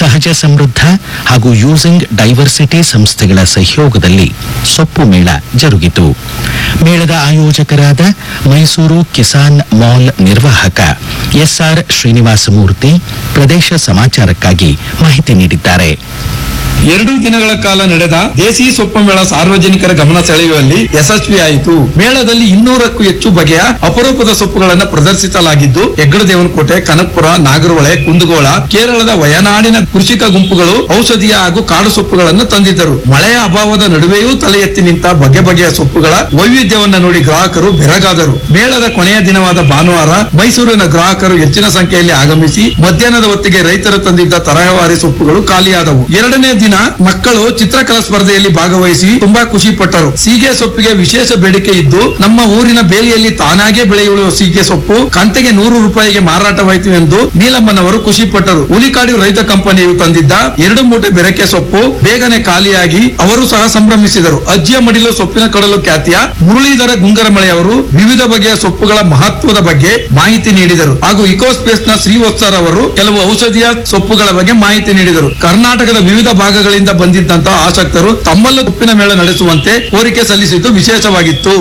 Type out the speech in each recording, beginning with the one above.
ಸಹಜ ಸಮೃದ್ಧ ಹಾಗೂ ಯೂಸಿಂಗ್ ಡೈವರ್ಸಿಟಿ ಸಂಸ್ಥೆಗಳ ಸಹಯೋಗದಲ್ಲಿ ಸೊಪ್ಪು ಮೇಳ ಜರುಗಿತು ಮೇಳದ ಆಯೋಜಕರಾದ ಮೈಸೂರು ಕಿಸಾನ್ ಮಾಲ್ ನಿರ್ವಾಹಕ ಎಸ್ಆರ್ ಶ್ರೀನಿವಾಸಮೂರ್ತಿ ಪ್ರದೇಶ ಸಮಾಚಾರಕ್ಕಾಗಿ ಮಾಹಿತಿ ನೀಡಿದ್ದಾರೆ ಎರಡು ದಿನಗಳ ಕಾಲ ನಡೆದ ದೇಸಿ ಸೊಪ್ಪು ಮೇಳ ಸಾರ್ವಜನಿಕರ ಗಮನ ಸೆಳೆಯುವಲ್ಲಿ ಯಶಸ್ವಿಯಾಯಿತು ಮೇಳದಲ್ಲಿ ಇನ್ನೂರಕ್ಕೂ ಹೆಚ್ಚು ಬಗೆಯ ಅಪರೂಪದ ಸೊಪ್ಪುಗಳನ್ನು ಪ್ರದರ್ಶಿಸಲಾಗಿದ್ದು ಹೆಗ್ಗಡದೇವನಕೋಟೆ ಕನಕಪುರ ನಾಗರಹೊಳೆ ಕುಂದಗೋಳ ಕೇರಳದ ವಯನಾಡಿನ ಕೃಷಿಕ ಗುಂಪುಗಳು ಔಷಧೀಯ ಹಾಗೂ ಕಾಡು ಸೊಪ್ಪುಗಳನ್ನು ತಂದಿದ್ದರು ಮಳೆಯ ಅಭಾವದ ನಡುವೆಯೂ ತಲೆ ಎತ್ತಿ ನಿಂತ ಬಗೆ ಬಗೆಯ ಸೊಪ್ಪುಗಳ ವೈವಿಧ್ಯವನ್ನ ನೋಡಿ ಗ್ರಾಹಕರು ಬೆರಗಾದರು ಮೇಳದ ಕೊನೆಯ ದಿನವಾದ ಭಾನುವಾರ ಮೈಸೂರಿನ ಗ್ರಾಹಕರು ಹೆಚ್ಚಿನ ಸಂಖ್ಯೆಯಲ್ಲಿ ಆಗಮಿಸಿ ಮಧ್ಯಾಹ್ನದ ಹೊತ್ತಿಗೆ ರೈತರು ತಂದಿದ್ದ ತರಹೇವಾರಿ ಸೊಪ್ಪುಗಳು ಖಾಲಿಯಾದವು ಎರಡನೇ ದಿನ ಮಕ್ಕಳು ಚಿತ್ರಕಲಾ ಸ್ಪರ್ಧೆಯಲ್ಲಿ ಭಾಗವಹಿಸಿ ತುಂಬಾ ಖುಷಿ ಪಟ್ಟರು ಸೀಗೆ ಸೊಪ್ಪಿಗೆ ವಿಶೇಷ ಬೇಡಿಕೆ ಇದ್ದು ನಮ್ಮ ಊರಿನ ಬೇಲಿಯಲ್ಲಿ ತಾನಾಗೆ ಬೆಳೆಯುವ ಸೀಗೆ ಸೊಪ್ಪು ಕಂತೆಗೆ ನೂರು ರೂಪಾಯಿಗೆ ಮಾರಾಟವಾಯಿತು ಎಂದು ನೀಲಮ್ಮನವರು ಖುಷಿ ಪಟ್ಟರು ಹುಲಿಕಾಡು ರೈತ ಕಂಪನಿಯು ತಂದಿದ್ದ ಎರಡು ಮೂಟೆ ಬೆರಕೆ ಸೊಪ್ಪು ಬೇಗನೆ ಖಾಲಿಯಾಗಿ ಅವರು ಸಹ ಸಂಭ್ರಮಿಸಿದರು ಅಜ್ಜಿಯ ಮಡಿಲು ಸೊಪ್ಪಿನ ಕಡಲು ಖ್ಯಾತಿಯ ಮುರಳೀಧರ ಗುಂಗರಮಳೆಯವರು ವಿವಿಧ ಬಗೆಯ ಸೊಪ್ಪುಗಳ ಮಹತ್ವದ ಬಗ್ಗೆ ಮಾಹಿತಿ ನೀಡಿದರು ಹಾಗೂ ಇಕೋಸ್ಪೇಸ್ ನ ಶ್ರೀವತ್ಸರ್ ಅವರು ಕೆಲವು ಔಷಧೀಯ ಸೊಪ್ಪುಗಳ ಬಗ್ಗೆ ಮಾಹಿತಿ ನೀಡಿದರು ಕರ್ನಾಟಕದ ವಿವಿಧ ಭಾಗಗಳಿಂದ ಬಂದಿದ್ದಂತಹ ಆಸಕ್ತರು ತಮ್ಮಲ್ಲೂ ಸೊಪ್ಪಿನ ಮೇಳ ನಡೆಸುವಂತೆ ಕೋರಿಕೆ ಸಲ್ಲಿಸಿದ್ದು ವಿಶೇಷವಾಗಿತ್ತು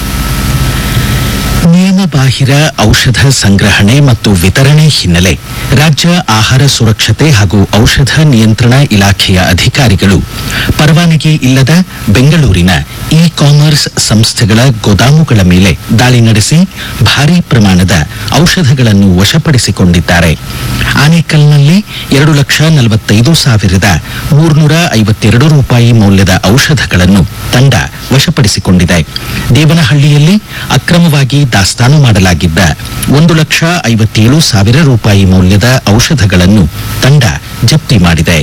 ನಿಯಮಬಾಹಿರ ಔಷಧ ಸಂಗ್ರಹಣೆ ಮತ್ತು ವಿತರಣೆ ಹಿನ್ನೆಲೆ ರಾಜ್ಯ ಆಹಾರ ಸುರಕ್ಷತೆ ಹಾಗೂ ಔಷಧ ನಿಯಂತ್ರಣ ಇಲಾಖೆಯ ಅಧಿಕಾರಿಗಳು ಪರವಾನಗಿ ಇಲ್ಲದ ಬೆಂಗಳೂರಿನ ಇ ಕಾಮರ್ಸ್ ಸಂಸ್ಥೆಗಳ ಗೋದಾಮುಗಳ ಮೇಲೆ ದಾಳಿ ನಡೆಸಿ ಭಾರೀ ಪ್ರಮಾಣದ ಔಷಧಗಳನ್ನು ವಶಪಡಿಸಿಕೊಂಡಿದ್ದಾರೆ ಆನೇಕಲ್ನಲ್ಲಿ ಎರಡು ಲಕ್ಷ ನಲವತ್ತೈದು ಸಾವಿರದ ಮೂರ್ನೂರ ಐವತ್ತೆರಡು ರೂಪಾಯಿ ಮೌಲ್ಯದ ಔಷಧಗಳನ್ನು ತಂಡ ವಶಪಡಿಸಿಕೊಂಡಿದೆ ದೇವನಹಳ್ಳಿಯಲ್ಲಿ ಅಕ್ರಮವಾಗಿ ದಾಸ್ತಾನು ಮಾಡಲಾಗಿದ್ದ ಒಂದು ಲಕ್ಷ ಐವತ್ತೇಳು ಸಾವಿರ ರೂಪಾಯಿ ಮೌಲ್ಯದ ಔಷಧಗಳನ್ನು ತಂಡ ಜಪ್ತಿ ಮಾಡಿದೆ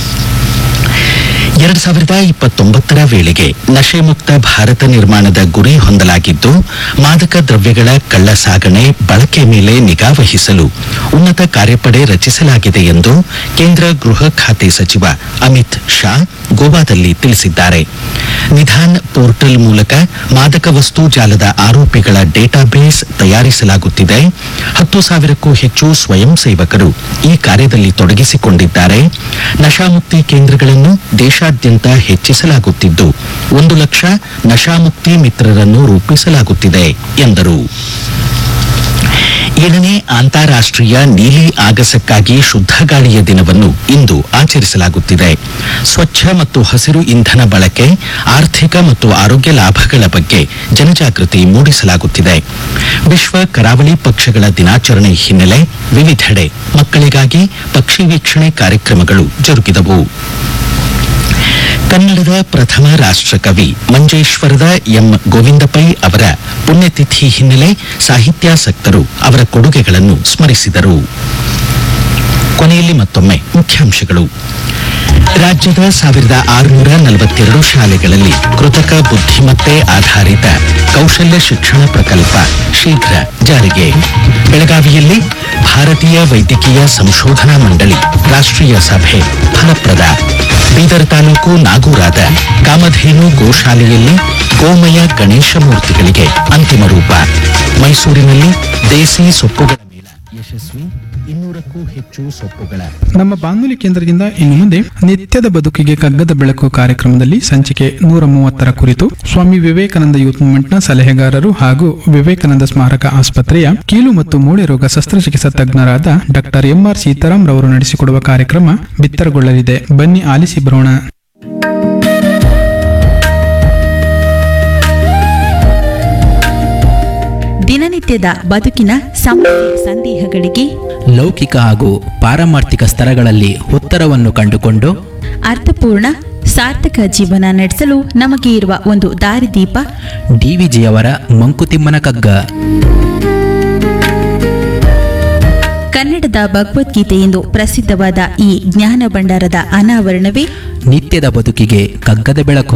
ಎರಡ್ ಸಾವಿರದ ಇಪ್ಪತ್ತೊಂಬತ್ತರ ವೇಳೆಗೆ ನಶೆ ಮುಕ್ತ ಭಾರತ ನಿರ್ಮಾಣದ ಗುರಿ ಹೊಂದಲಾಗಿದ್ದು ಮಾದಕ ದ್ರವ್ಯಗಳ ಕಳ್ಳ ಸಾಗಣೆ ಬಳಕೆ ಮೇಲೆ ನಿಗಾ ವಹಿಸಲು ಉನ್ನತ ಕಾರ್ಯಪಡೆ ರಚಿಸಲಾಗಿದೆ ಎಂದು ಕೇಂದ್ರ ಗೃಹ ಖಾತೆ ಸಚಿವ ಅಮಿತ್ ಶಾ ಗೋವಾದಲ್ಲಿ ತಿಳಿಸಿದ್ದಾರೆ ನಿಧಾನ್ ಪೋರ್ಟಲ್ ಮೂಲಕ ಮಾದಕ ವಸ್ತು ಜಾಲದ ಆರೋಪಿಗಳ ಡೇಟಾಬೇಸ್ ತಯಾರಿಸಲಾಗುತ್ತಿದೆ ಹತ್ತು ಸಾವಿರಕ್ಕೂ ಹೆಚ್ಚು ಸ್ವಯಂ ಸೇವಕರು ಈ ಕಾರ್ಯದಲ್ಲಿ ತೊಡಗಿಸಿಕೊಂಡಿದ್ದಾರೆ ನಶಾಮುಕ್ತಿ ಕೇಂದ್ರಗಳನ್ನು ದೇಶಾದ್ಯಂತ ಹೆಚ್ಚಿಸಲಾಗುತ್ತಿದ್ದು ಒಂದು ಲಕ್ಷ ನಶಾಮುಕ್ತಿ ಮಿತ್ರರನ್ನು ರೂಪಿಸಲಾಗುತ್ತಿದೆ ಎಂದರು ಏಳನೇ ಅಂತಾರಾಷ್ಟ್ರೀಯ ನೀಲಿ ಆಗಸಕ್ಕಾಗಿ ಶುದ್ಧ ಗಾಳಿಯ ದಿನವನ್ನು ಇಂದು ಆಚರಿಸಲಾಗುತ್ತಿದೆ ಸ್ವಚ್ಛ ಮತ್ತು ಹಸಿರು ಇಂಧನ ಬಳಕೆ ಆರ್ಥಿಕ ಮತ್ತು ಆರೋಗ್ಯ ಲಾಭಗಳ ಬಗ್ಗೆ ಜನಜಾಗೃತಿ ಮೂಡಿಸಲಾಗುತ್ತಿದೆ ವಿಶ್ವ ಕರಾವಳಿ ಪಕ್ಷಗಳ ದಿನಾಚರಣೆ ಹಿನ್ನೆಲೆ ವಿವಿಧೆಡೆ ಮಕ್ಕಳಿಗಾಗಿ ಪಕ್ಷಿ ವೀಕ್ಷಣೆ ಕಾರ್ಯಕ್ರಮಗಳು ಜರುಗಿದವು ಕನ್ನಡದ ಪ್ರಥಮ ರಾಷ್ಟ್ರಕವಿ ಮಂಜೇಶ್ವರದ ಎಂ ಗೋವಿಂದ ಪೈ ಅವರ ಪುಣ್ಯತಿಥಿ ಹಿನ್ನೆಲೆ ಸಾಹಿತ್ಯಾಸಕ್ತರು ಅವರ ಕೊಡುಗೆಗಳನ್ನು ಸ್ಮರಿಸಿದರು ಕೊನೆಯಲ್ಲಿ ಮತ್ತೊಮ್ಮೆ ಮುಖ್ಯಾಂಶಗಳು ರಾಜ್ಯದ ಸಾವಿರದ ಆರುನೂರ ನಲವತ್ತೆರಡು ಶಾಲೆಗಳಲ್ಲಿ ಕೃತಕ ಬುದ್ಧಿಮತ್ತೆ ಆಧಾರಿತ ಕೌಶಲ್ಯ ಶಿಕ್ಷಣ ಪ್ರಕಲ್ಪ ಶೀಘ್ರ ಜಾರಿಗೆ ಬೆಳಗಾವಿಯಲ್ಲಿ ಭಾರತೀಯ ವೈದ್ಯಕೀಯ ಸಂಶೋಧನಾ ಮಂಡಳಿ ರಾಷ್ಟ್ರೀಯ ಸಭೆ ಫಲಪ್ರದ ಬೀದರ್ ತಾಲೂಕು ನಾಗೂರಾದ ಕಾಮಧೇನು ಗೋಶಾಲೆಯಲ್ಲಿ ಗೋಮಯ ಗಣೇಶ ಮೂರ್ತಿಗಳಿಗೆ ಅಂತಿಮ ರೂಪ ಮೈಸೂರಿನಲ್ಲಿ ದೇಸಿ ಸೊಪ್ಪುಗಳ ಮೇಳ ಯಶಸ್ವಿ ಇನ್ನೂರಕ್ಕೂ ಹೆಚ್ಚು ಸೊಪ್ಪುಗಳ ನಮ್ಮ ಬಾನುಲಿ ಕೇಂದ್ರದಿಂದ ಇನ್ನು ಮುಂದೆ ನಿತ್ಯದ ಬದುಕಿಗೆ ಕಗ್ಗದ ಬೆಳಕು ಕಾರ್ಯಕ್ರಮದಲ್ಲಿ ಸಂಚಿಕೆ ನೂರ ಮೂವತ್ತರ ಕುರಿತು ಸ್ವಾಮಿ ವಿವೇಕಾನಂದ ಯೂತ್ ಮೂವ್ಮೆಂಟ್ನ ಸಲಹೆಗಾರರು ಹಾಗೂ ವಿವೇಕಾನಂದ ಸ್ಮಾರಕ ಆಸ್ಪತ್ರೆಯ ಕೀಲು ಮತ್ತು ಮೂಳೆ ರೋಗ ಶಸ್ತ್ರಚಿಕಿತ್ಸಾ ತಜ್ಞರಾದ ಡಾಕ್ಟರ್ ಎಂಆರ್ ಸೀತಾರಾಮ್ ರವರು ನಡೆಸಿಕೊಡುವ ಕಾರ್ಯಕ್ರಮ ಬಿತ್ತರಗೊಳ್ಳಲಿದೆ ಬನ್ನಿ ಆಲಿಸಿ ಬರೋಣ ದಿನನಿತ್ಯದ ಬದುಕಿನ ಸಮಸ್ಯೆ ಸಂದೇಹಗಳಿಗೆ ಲೌಕಿಕ ಹಾಗೂ ಪಾರಮಾರ್ಥಿಕ ಸ್ತರಗಳಲ್ಲಿ ಉತ್ತರವನ್ನು ಕಂಡುಕೊಂಡು ಅರ್ಥಪೂರ್ಣ ಸಾರ್ಥಕ ಜೀವನ ನಡೆಸಲು ನಮಗೆ ಇರುವ ಒಂದು ದಾರಿದೀಪ ಡಿವಿಜಿಯವರ ಮಂಕುತಿಮ್ಮನ ಕಗ್ಗ ಕನ್ನಡದ ಭಗವದ್ಗೀತೆ ಎಂದು ಪ್ರಸಿದ್ಧವಾದ ಈ ಜ್ಞಾನ ಭಂಡಾರದ ಅನಾವರಣವೇ ನಿತ್ಯದ ಬದುಕಿಗೆ ಕಗ್ಗದ ಬೆಳಕು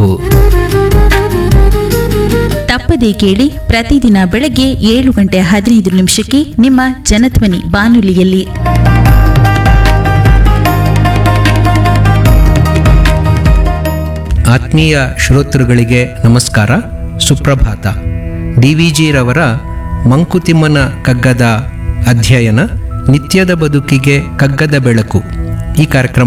ತಪ್ಪದೇ ಕೇಳಿ ಪ್ರತಿದಿನ ಬೆಳಗ್ಗೆ ಏಳು ಗಂಟೆ ಹದಿನೈದು ನಿಮಿಷಕ್ಕೆ ನಿಮ್ಮ ಜನಧ್ವನಿ ಬಾನುಲಿಯಲ್ಲಿ ಆತ್ಮೀಯ ಶ್ರೋತೃಗಳಿಗೆ ನಮಸ್ಕಾರ ಸುಪ್ರಭಾತ ಡಿ ವಿ ಜಿರವರ ಮಂಕುತಿಮ್ಮನ ಕಗ್ಗದ ಅಧ್ಯಯನ ನಿತ್ಯದ ಬದುಕಿಗೆ ಕಗ್ಗದ ಬೆಳಕು ಈ ಕಾರ್ಯಕ್ರಮ